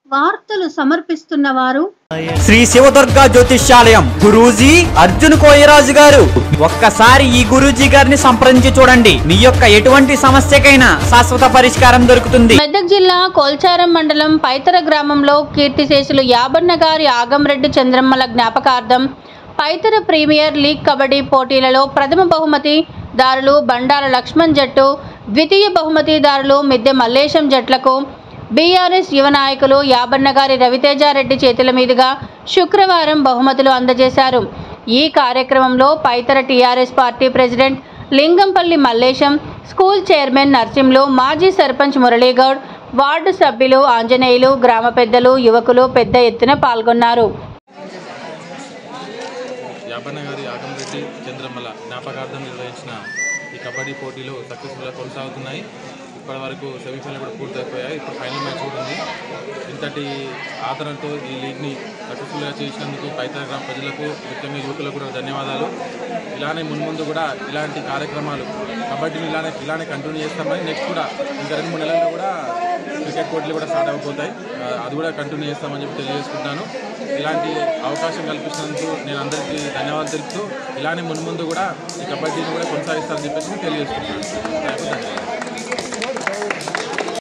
వార్తలు సమర్పిస్తున్న వారు శ్రీ శివదుర్గ జ్యోతిష్యాలయం గురూజీ అర్జున్ కోయరాజు గారు ఒక్కసారి ఈ గురూజీ గారిని సంప్రదించి చూడండి మీ యొక్క ఎటువంటి సమస్యకైనా శాశ్వత పరిష్కారం దొరుకుతుంది మెదక్ జిల్లా కోల్చారం మండలం పైతర గ్రామంలో కీర్తిశేషులు యాబన్న గారి ఆగంరెడ్డి చంద్రమ్మల జ్ఞాపకార్థం పైతర ప్రీమియర్ లీగ్ కబడ్డీ పోటీలలో ప్రథమ బహుమతి దారులు బండార లక్ష్మణ్ జట్టు ద్వితీయ బహుమతిదారులు మిద్దె మల్లేశం జట్లకు బీఆర్ఎస్ యువ నాయకులు యాబన్నగారి రవితేజారెడ్డి చేతుల మీదుగా శుక్రవారం బహుమతులు అందజేశారు ఈ కార్యక్రమంలో పైతర TRS party president Lingampalli Mallesham school chairman Narsimlu మాజీ సర్పంచ్ మురళీగౌడ్ వార్డు సభ్యులు ఆంజనేయులు గ్రామ పెద్దలు యువకులు పెద్ద ఎత్తున పాల్గొన్నారు యాపన్న గారి ఆగంరెడ్డి చంద్రమల జ్ఞాపకార్థం నిర్వహించిన ఈ కబడ్డీ పోటీలు సక్సెస్ఫుల్గా కొనసాగుతున్నాయి ఇప్పటి వరకు సెమీఫైనల్ కూడా పూర్తయిపోయాయి ఇప్పుడు ఫైనల్ మ్యాచ్ కూడా ఉంది ఇంతటి ఆదరణతో ఈ లీగ్ని సక్సెస్ఫుల్గా చేసినందుకు పైతర గ్రామ ప్రజలకు ముఖ్యంగా యువకులకు కూడా ధన్యవాదాలు ఇలానే మున్ముందు కూడా ఇలాంటి కార్యక్రమాలు కబడ్డీని ఇలానే ఇలానే కంటిన్యూ చేస్తామని నెక్స్ట్ కూడా ఇంకా రెండు మూడు నెలల్లో కూడా క్రికెట్ పోటీలు కూడా స్టార్ట్ అయిపోతాయి ఆ, అది కూడా కంటిన్యూ చేస్తామని చెప్పి తెలియజేసుకుంటున్నాను ఇలాంటి అవకాశం కల్పించినందుకు నేను అందరికీ ధన్యవాదాలు తెలుపుతూ ఇలానే మున్ముందు కూడా ఈ కబడ్డీని కూడా కొనసాగిస్తానని చెప్పేసి తెలియజేసుకుంటున్నాను ధన్యవాదాలు